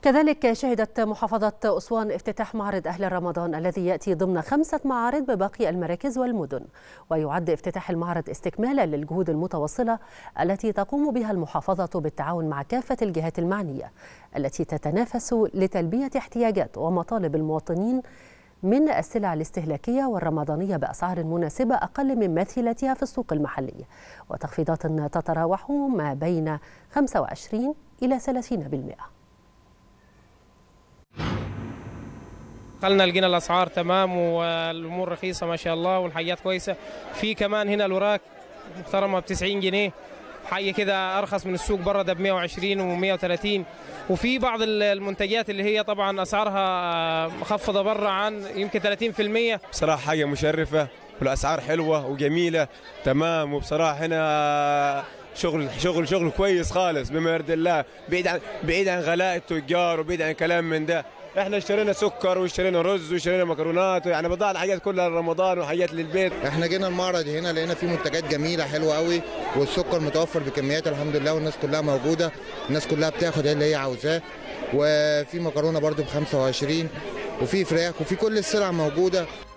كذلك شهدت محافظة أسوان افتتاح معرض أهل رمضان الذي يأتي ضمن خمسة معارض بباقي المراكز والمدن ويعد افتتاح المعرض استكمالا للجهود المتواصلة التي تقوم بها المحافظة بالتعاون مع كافة الجهات المعنية التي تتنافس لتلبية احتياجات ومطالب المواطنين من السلع الاستهلاكية والرمضانية بأسعار مناسبة أقل من مثيلتها في السوق المحلية وتخفيضات تتراوح ما بين 25 إلى 30%. دخلنا لقينا الاسعار تمام والامور رخيصه ما شاء الله والحاجات كويسه في كمان هنا الوراك محترمه ب 90 جنيه حاجه كده ارخص من السوق بره ده ب 120 و 130 وفي بعض المنتجات اللي هي طبعا اسعارها مخفضه بره عن يمكن 30% بصراحه حاجه مشرفه والاسعار حلوه وجميله تمام وبصراحه هنا شغل شغل شغل كويس خالص بما يرضي الله بعيد عن بعيد عن غلاء التجار وبعيد عن كلام من ده احنا اشترينا سكر واشترينا رز واشترينا مكرونات يعني بضاعة الحاجات كلها لرمضان وحاجات للبيت احنا جينا المعرض هنا لقينا فيه منتجات جميله حلوه قوي والسكر متوفر بكميات الحمد لله والناس كلها موجوده الناس كلها بتاخد اللي هي عاوزاه وفي مكرونه برده ب 25 وفي فراخ وفي كل السلع موجوده